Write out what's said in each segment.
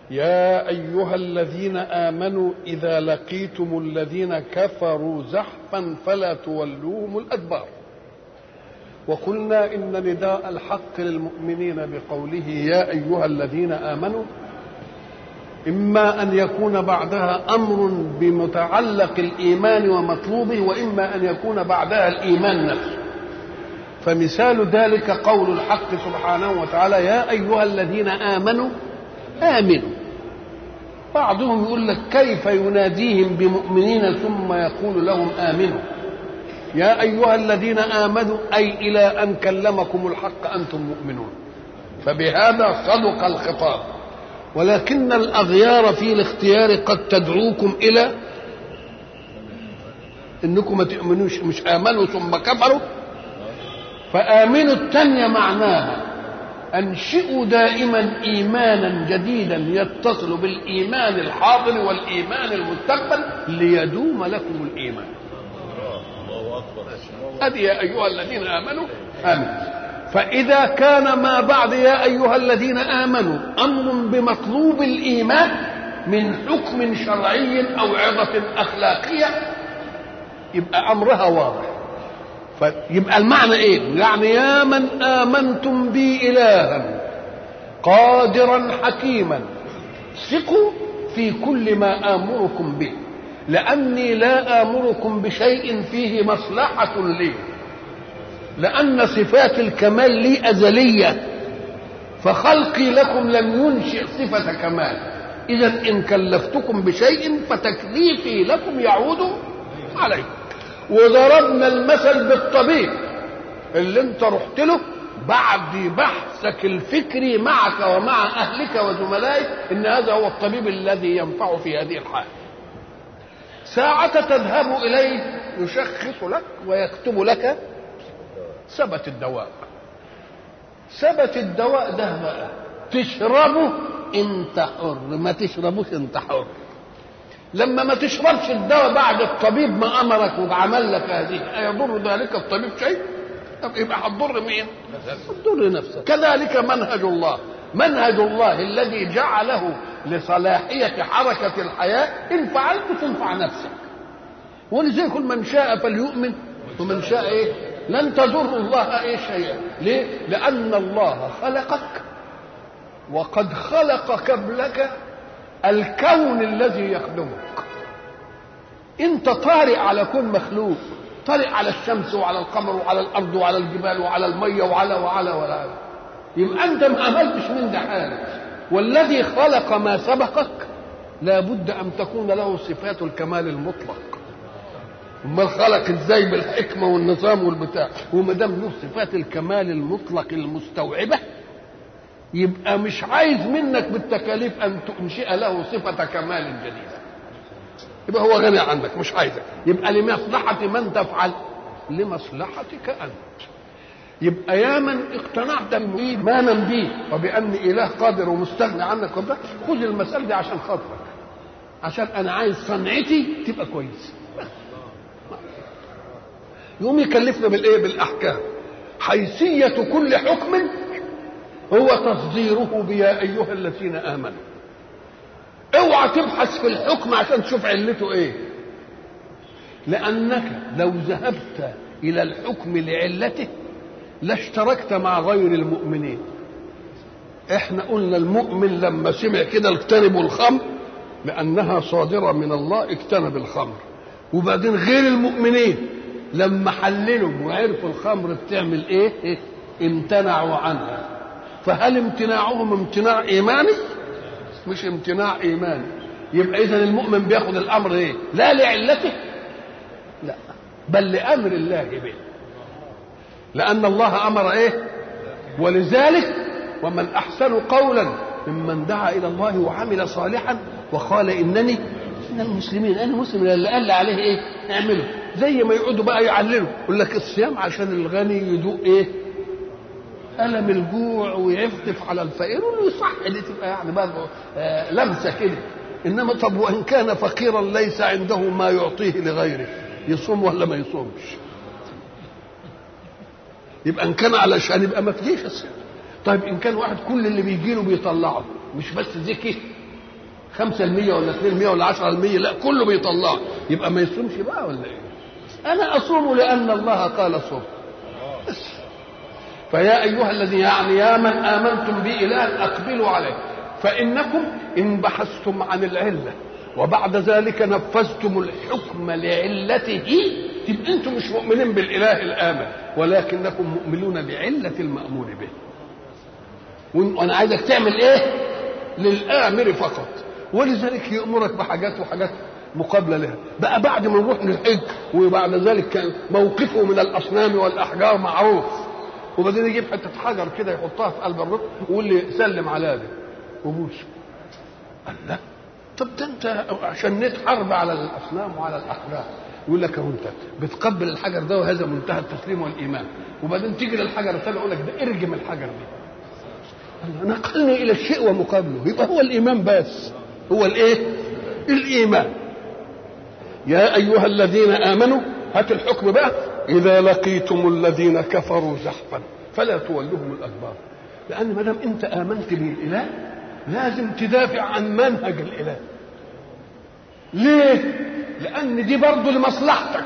يا أيها الذين آمنوا إذا لقيتم الذين كفروا زحفا فلا تولوهم الأدبار وقلنا إن نداء الحق للمؤمنين بقوله يا أيها الذين آمنوا إما أن يكون بعدها أمر بمتعلق الإيمان ومطلوبه وإما أن يكون بعدها الإيمان نفسه فمثال ذلك قول الحق سبحانه وتعالى يا أيها الذين آمنوا آمنوا بعضهم يقول لك كيف يناديهم بمؤمنين ثم يقول لهم آمنوا يا أيها الذين آمنوا أي إلى أن كلمكم الحق أنتم مؤمنون فبهذا صدق الخطاب ولكن الأغيار في الاختيار قد تدعوكم إلى انكم ما تؤمنوش مش امنوا ثم كفروا فامنوا الثانيه معناها انشئوا دائما ايمانا جديدا يتصل بالايمان الحاضر والايمان المستقبل ليدوم لكم الايمان هذه يا ايها الذين امنوا امنوا فاذا كان ما بعد يا ايها الذين امنوا امر بمطلوب الايمان من حكم شرعي او عظه اخلاقيه يبقى امرها واضح فيبقى المعنى ايه يعني يا من امنتم بي الها قادرا حكيما ثقوا في كل ما امركم به لاني لا امركم بشيء فيه مصلحه لي لان صفات الكمال لي ازليه فخلقي لكم لم ينشئ صفه كمال اذا ان كلفتكم بشيء فتكليفي لكم يعود عليكم وضربنا المثل بالطبيب اللي انت رحت له بعد بحثك الفكري معك ومع اهلك وزملائك ان هذا هو الطبيب الذي ينفع في هذه الحاله ساعة تذهب إليه يشخص لك ويكتب لك ثبت الدواء ثبت الدواء ده بقى تشربه انت حر ما تشربوش انت حر لما ما تشربش الدواء بعد الطبيب ما امرك وعمل لك هذه ايضر ذلك الطبيب شيء طب يبقى هتضر مين هتضر نفسك كذلك منهج الله منهج الله الذي جعله لصلاحية حركة الحياة إن فعلت تنفع نفسك ولذلك من شاء فليؤمن ومن شاء إيه لن تضر الله إيه شيئا ليه لأن الله خلقك وقد خلق قبلك الكون الذي يخدمك انت طارئ على كل مخلوق طارئ على الشمس وعلى القمر وعلى الارض وعلى الجبال وعلى الميه وعلى وعلى وعلى يبقى انت ما عملتش من ده حاجه والذي خلق ما سبقك لابد ان تكون له صفات الكمال المطلق امال خلق ازاي بالحكمه والنظام والبتاع وما دام له صفات الكمال المطلق المستوعبه يبقى مش عايز منك بالتكاليف ان تنشئ له صفه كمال جديده يبقى هو غني عنك مش عايزك يبقى لمصلحه من تفعل لمصلحتك انت يبقى يا من اقتنعت بايمانا بي وبان اله قادر ومستغني عنك وبتاع خذ المساله دي عشان خاطرك عشان انا عايز صنعتي تبقى كويس يقوم يكلفنا بالايه بالاحكام حيثيه كل حكم هو تصديره بيا ايها الذين امنوا اوعى تبحث في الحكم عشان تشوف علته ايه لانك لو ذهبت الى الحكم لعلته لاشتركت مع غير المؤمنين احنا قلنا المؤمن لما سمع كده اجتنبوا الخمر لانها صادره من الله اجتنب الخمر وبعدين غير المؤمنين لما حللوا وعرفوا الخمر بتعمل ايه, إيه؟ امتنعوا عنها فهل امتناعهم امتناع ايماني مش امتناع ايماني يبقى اذا المؤمن بياخد الامر ايه لا لعلته لا بل لامر الله به لان الله امر ايه ولذلك ومن احسن قولا ممن دعا الى الله وعمل صالحا وقال انني من المسلمين انا مسلم اللي قال عليه ايه اعمله زي ما يقعدوا بقى يعللوا يقول لك الصيام عشان الغني يدوق ايه ألم الجوع ويعطف على الفقير صح دي تبقى يعني برضه آه لمسة كده إنما طب وإن كان فقيرا ليس عنده ما يعطيه لغيره يصوم ولا ما يصومش يبقى إن كان علشان يبقى ما تجيش الصيام طيب إن كان واحد كل اللي بيجي له بيطلعه مش بس ذكي 5 المية ولا 2 المية ولا 10 المية لا كله بيطلع يبقى ما يصومش بقى ولا ايه انا اصوم لان الله قال صوم بس فيا ايها الذين يعني يا من امنتم باله اقبلوا عليه فانكم ان بحثتم عن العله وبعد ذلك نفذتم الحكم لعلته تبقى انتم مش مؤمنين بالاله الامن ولكنكم مؤمنون بعله المامور به وانا عايزك تعمل ايه للامر فقط ولذلك يامرك بحاجات وحاجات مقابله لها بقى بعد ما نروح نحج وبعد ذلك كان موقفه من الاصنام والاحجار معروف وبعدين يجيب حته حجر كده يحطها في قلب الركن ويقول لي سلم على ده وبوسه قال لا طب ده انت شنيت حرب على الاصنام وعلى الاحجار يقول لك اهو انت بتقبل الحجر ده وهذا منتهى التسليم والايمان وبعدين تيجي للحجر الثاني يقول لك ده ارجم الحجر ده نقلني الى الشيء ومقابله يبقى هو الايمان بس هو الايه الايمان يا ايها الذين امنوا هات الحكم بقى اذا لقيتم الذين كفروا زحفا فلا تولوهم الادبار لان ما دام انت امنت بالاله لازم تدافع عن منهج الاله ليه لان دي برضه لمصلحتك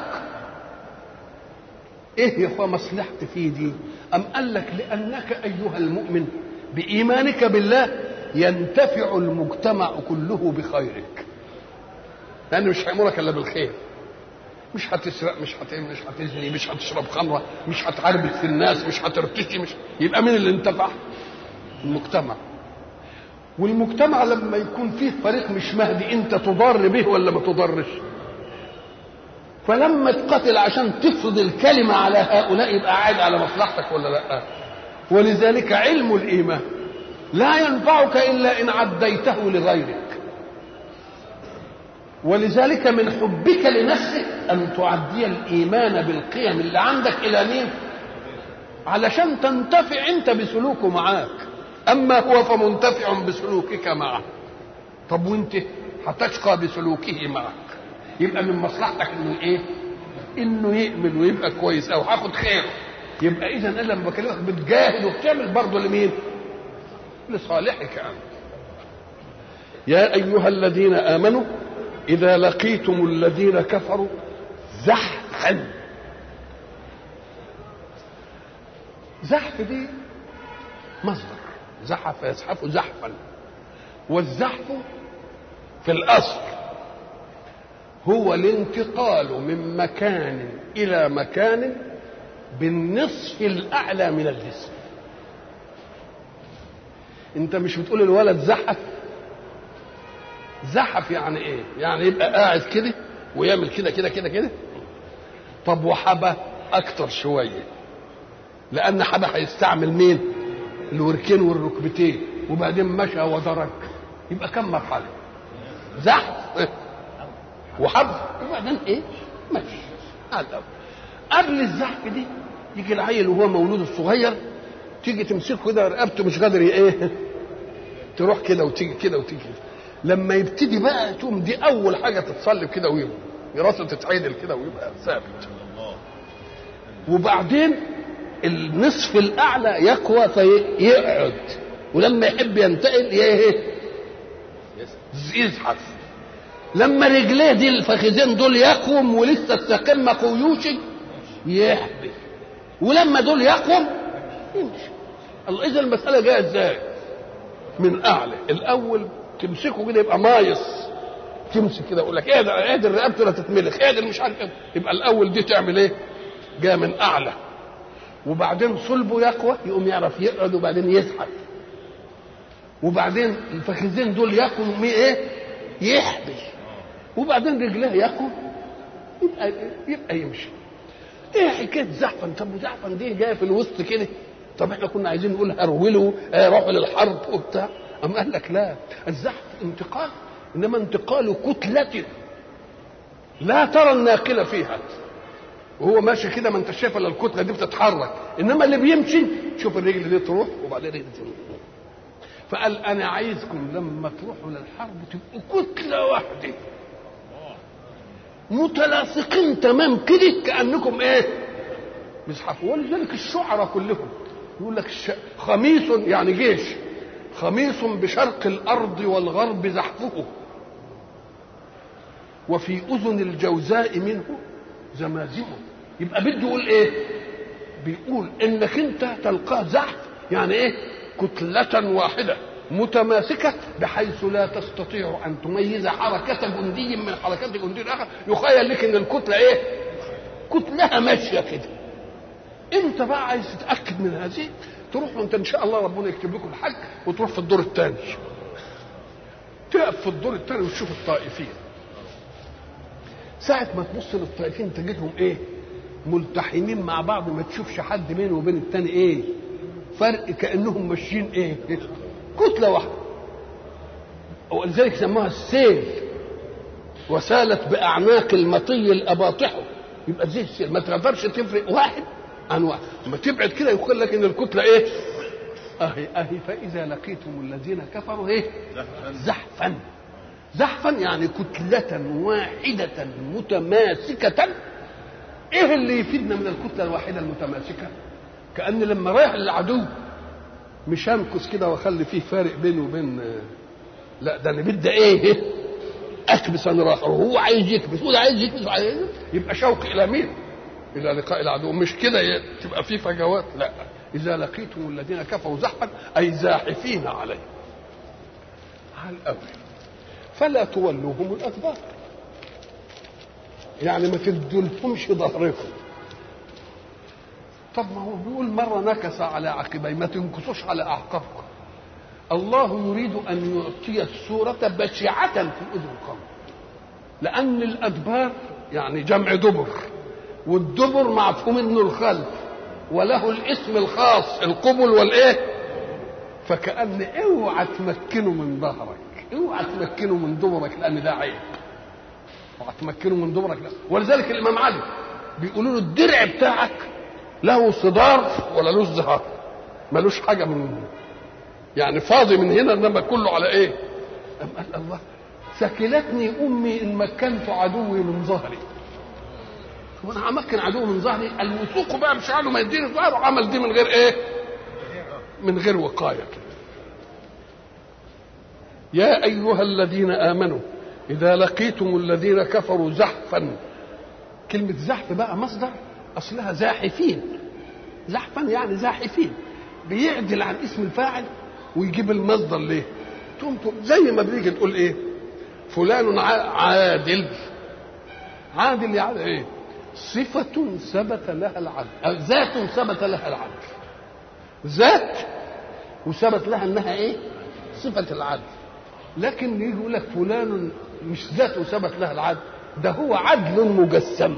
ايه يا اخوة مصلحتي في دي ام قال لك لانك ايها المؤمن بايمانك بالله ينتفع المجتمع كله بخيرك لانه مش هيامرك الا بالخير مش هتسرق مش هت مش هتزني مش هتشرب خمره مش هتعربد في الناس مش هترتشي مش يبقى مين اللي انتفع؟ المجتمع والمجتمع لما يكون فيه فريق مش مهدي انت تضار به ولا ما تضرش فلما تقاتل عشان تفرض الكلمة على هؤلاء يبقى عاد على مصلحتك ولا لا ولذلك علم الإيمان لا ينفعك إلا إن عديته لغيرك ولذلك من حبك لنفسك أن تعدي الإيمان بالقيم اللي عندك إلى مين علشان تنتفع أنت بسلوكه معاك أما هو فمنتفع بسلوكك معه طب وانت هتشقى بسلوكه معك يبقى من مصلحتك انه ايه انه يؤمن ويبقى كويس او هاخد خيره يبقى اذا انا لما بكلمك بتجاهد وبتعمل برضه لمين لصالحك انت يا ايها الذين امنوا اذا لقيتم الذين كفروا زحفا زحف دي مصدر زحف يزحف زحفا والزحف في الاصل هو الانتقال من مكان الى مكان بالنصف الاعلى من الجسم انت مش بتقول الولد زحف زحف يعني ايه يعني يبقى قاعد كده ويعمل كده كده كده كده طب وحبة اكتر شويه لان حبة هيستعمل مين الوركين والركبتين وبعدين مشى ودرج يبقى كم مرحله زحف وحب وبعدين ايه ماشي هذا قبل الزحف دي يجي العيل وهو مولود الصغير تيجي تمسكه كده رقبته مش قادر ايه تروح كده وتيجي كده وتيجي لما يبتدي بقى تقوم دي اول حاجه تتصلب كده ويبقى راسه تتعدل كده ويبقى ثابت وبعدين النصف الاعلى يقوى فيقعد ولما يحب ينتقل ايه يزحف لما رجليه دي الفخذين دول يقوم ولسه تستقم قيوشه يحبي ولما دول يقوم يمشي الله اذا المساله جايه ازاي من اعلى الاول تمسكه كده يبقى مايص تمسك كده يقول لك ايه ده ايه ده رقبته لا تتملخ ايه ده مش عارف ايه يبقى الاول دي تعمل ايه جايه من اعلى وبعدين صلبه يقوى يقوم يعرف يقعد وبعدين يزحف وبعدين الفخذين دول يقوم ايه يحبي وبعدين رجليه يقوم يبقى يبقى يمشي ايه حكايه زحفا طب وزحفا دي جايه في الوسط كده طب احنا كنا عايزين نقول هرولوا اه روحوا للحرب وبتاع اما قال لك لا الزحف انتقال انما انتقال كتله لا ترى الناقله فيها وهو ماشي كده ما انت شايف الا الكتله دي بتتحرك انما اللي بيمشي شوف الرجل دي تروح وبعدين الرجل دي تروح فقال انا عايزكم لما تروحوا للحرب تبقوا كتله واحده متلاصقين تمام كده كانكم ايه مزحفوا ولذلك الشعراء كلهم يقول لك خميس يعني جيش خميس بشرق الارض والغرب زحفه وفي اذن الجوزاء منه زمازمه يبقى بده يقول ايه بيقول انك انت تلقاه زحف يعني ايه كتلة واحدة متماسكة بحيث لا تستطيع أن تميز حركة جندي من حركات جندي الآخر يخيل لك أن الكتلة إيه؟ كتلها ماشية كده. أنت بقى عايز تتأكد من هذه تروح وأنت إن شاء الله ربنا يكتب لكم الحج وتروح في الدور الثاني. تقف في الدور الثاني وتشوف الطائفين. ساعة ما تبص للطائفين تجدهم إيه؟ ملتحمين مع بعض ما تشوفش حد بينه وبين الثاني إيه؟ فرق كانهم ماشيين ايه كتله واحده ولذلك سموها السيل وسالت باعناق المطي الاباطح يبقى زي السيل ما تقدرش تفرق واحد عن واحد لما تبعد كده يقول لك ان الكتله ايه اهي اهي فاذا لقيتم الذين كفروا ايه زحفا زحفا يعني كتلة واحدة متماسكة ايه اللي يفيدنا من الكتلة الواحدة المتماسكة كأن لما رايح للعدو مش هنكس كده واخلي فيه فارق بينه وبين لا ده انا بدي ايه اكبس انا راح وهو عايز يكبس وده عايز يكبس وعايز يبقى شوق الى مين؟ الى لقاء العدو مش كده تبقى في فجوات لا اذا لقيتم الذين كفروا زحفا اي زاحفين عليه على الاول فلا تولوهم الادبار يعني ما تدولهمش ظهركم طب ما هو بيقول مرة نكس على عقبيه ما تنكسوش على أعقابكم الله يريد أن يعطي الصورة بشعة في أذن القوم لأن الأدبار يعني جمع دبر والدبر مفهوم انه الخلف وله الاسم الخاص القبل والايه فكأن اوعى تمكنه من ظهرك اوعى تمكنه من دبرك لان ده عيب اوعى تمكنه من دبرك لا. ولذلك الامام علي بيقولوا له الدرع بتاعك له صدار ولا له زهر ملوش حاجه من يعني فاضي من هنا انما كله على ايه أم قال الله ثكلتني امي ان مكنت عدوي من ظهري وانا همكن عدوي من ظهري الوثوق بقى مش عنه ما يديني ظهره عمل دي من غير ايه من غير وقايه كده يا ايها الذين امنوا اذا لقيتم الذين كفروا زحفا كلمه زحف بقى مصدر اصلها زاحفين زحفا يعني زاحفين بيعدل عن اسم الفاعل ويجيب المصدر ليه تقوم زي ما بنيجي تقول ايه فلان عادل عادل يعني ايه صفة ثبت لها العدل ذات ثبت لها العدل ذات وثبت لها انها ايه صفة العدل لكن يجي يقول لك فلان مش ذات وثبت لها العدل ده هو عدل مجسم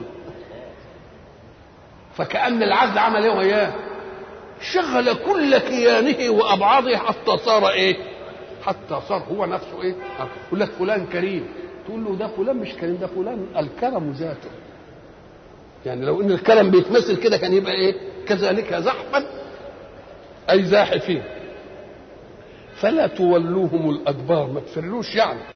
فكأن العدل عمل ايه وياه شغل كل كيانه وابعاضه حتى صار ايه حتى صار هو نفسه ايه يقول لك فلان كريم تقول له ده فلان مش كريم ده فلان الكرم ذاته يعني لو ان الكرم بيتمثل كده كان يبقى ايه كذلك زحفا اي زاحفين فلا تولوهم الادبار ما تفرلوش يعني